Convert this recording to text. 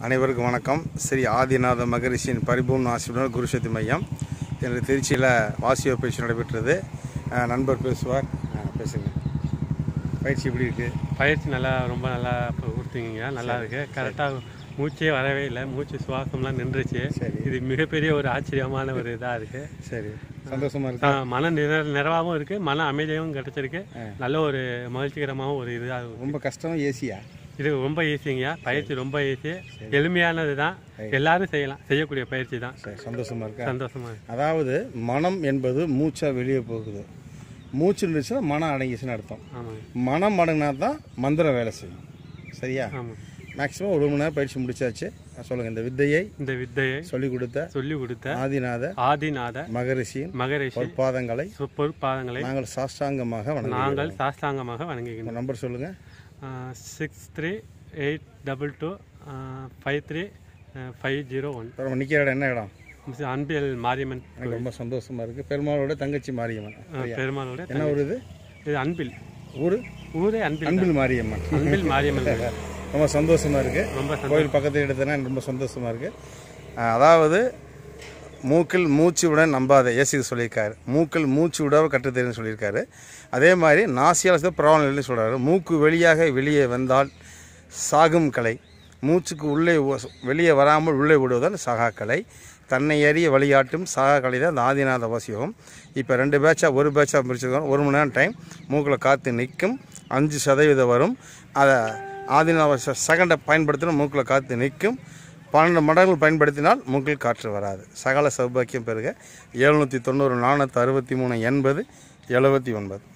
அனைவருக்கும் வணக்கம் ஸ்ரீ ஆதிநாத மகரிஷியின் பரிபூர்ண ஆசிரியர் குருசக்தி மையம் எனது திருச்சியில் வாசியோ பயிற்சி நடைபெற்றது அஹ், நண்பர் பேசுவார் அஹ், பேசுங்க பயிற்சி எப்படி இருக்கு பயிற்சி நல்லா ரொம்ப நல்லா இப்போ கொடுத்தீங்க நல்லா இருக்கு கரெக்டாக மூச்சே வரவே இல்லை மூச்சு சுவாசம்லாம் நின்றுச்சு சரி. இது மிகப்பெரிய ஒரு ஆச்சரியமான ஒரு இதாக இருக்கு சரி சந்தோஷமா இருக்கு ஆ, மன நிற நிறைவாகவும் இருக்கு மன அமைதியாகவும் கிடைச்சிருக்கு நல்ல ஒரு மகிழ்ச்சிகரமாகவும் ஒரு இதாக ரொம்ப கஷ்டம் ஏசியா இது ரொம்ப ஈஸிங்க பயிற்சி ரொம்ப ஈஸி எளிமையானது தான் எல்லாரும் செய்யலாம் செய்யக்கூடிய பயிற்சி தான் சரி சந்தோஷமா இருக்கா சந்தோஷமா இருக்கு அதாவது மனம் என்பது மூச்சா வெளியே போகுது மூச்சு இருந்துச்சுன்னா மனம் அடங்கிச்சுன்னு அர்த்தம் ஆமாங்க மனம் அடங்கினா தான் மந்திரம் வேலை செய்யும் சரியா ஆமாம் மேக்ஸிமம் ஒரு மணி நேரம் பயிற்சி முடிச்சாச்சு சொல்லுங்க இந்த வித்தையை இந்த வித்தையை சொல்லிக் கொடுத்த சொல்லி கொடுத்த ஆதிநாத ஆதிநாத மகரிஷியின் மகரிஷி பாதங்களை பொறுப்பாதங்களை நாங்கள் சாஷ்டாங்கமாக வணங்குகிறோம் நாங்கள் சாஸ்தாங்கமாக வணங்குகின்றோம் உங்க நம்பர் சொல்லுங்க six three eight double two five three five zero one அப்புறம் நிற்கிற இடம் என்ன இடம் அன்பியல் மாரியம்மன் எனக்கு ரொம்ப சந்தோஷமா இருக்கு பெருமாளோட தங்கச்சி மாரியம்மன் சரியா? பெருமாளோட என்ன ஊர் இது இது அன்பில் ஊர் ஊரே அன்பில் அன்பில் மாரியம்மன் அன்பில் மாரியம்மன் கோயில். ரொம்ப சந்தோஷமா இருக்கு ரொம்ப சந்தோஷம் கோயில் பக்கத்தில் எடுத்தனா எனக்கு ரொம்ப சந்தோஷமா இருக்கு அஹ், அதாவது மூக்கில் மூச்சு விட நம்பாத ஏசி சொல்லியிருக்காரு மூக்கில் மூச்சு விட கற்றுத்தெரின்னு சொல்லியிருக்காரு அதே மாதிரி நாசியால் பிரபலம் சொல்றாரு மூக்கு வெளியாக வெளியே வந்தால் சாகும் கலை மூச்சுக்கு உள்ளே ஒ- வெளியே வராமல் உள்ளே விடுவதால் சகா கலை தன்னை அறிய வழிகாட்டும் சகா கலை தான் இந்த ஆதிநாத வாசியோகம் இப்போ ரெண்டு பேட்சாக ஒரு பேட்சாக பிரிச்சிருக்கோம் ஒரு மணி நேரம் டைம் மூக்கில் காற்று நிற்கும் அஞ்சு சதவீதம் வரும் அதை ஆதிநாத செகண்டை பயன்படுத்தினா மூக்கில் காற்று நிற்கும் பன்னெண்டு மடங்கள் பயன்படுத்தினால் மூக்கில் காற்று வராது சகல சௌபாக்கியம் பெறுக எழுநூற்றி தொண்ணூறு நானூற்றி அறுபத்தி மூணு எண்பது எழுபத்தி ஒன்பது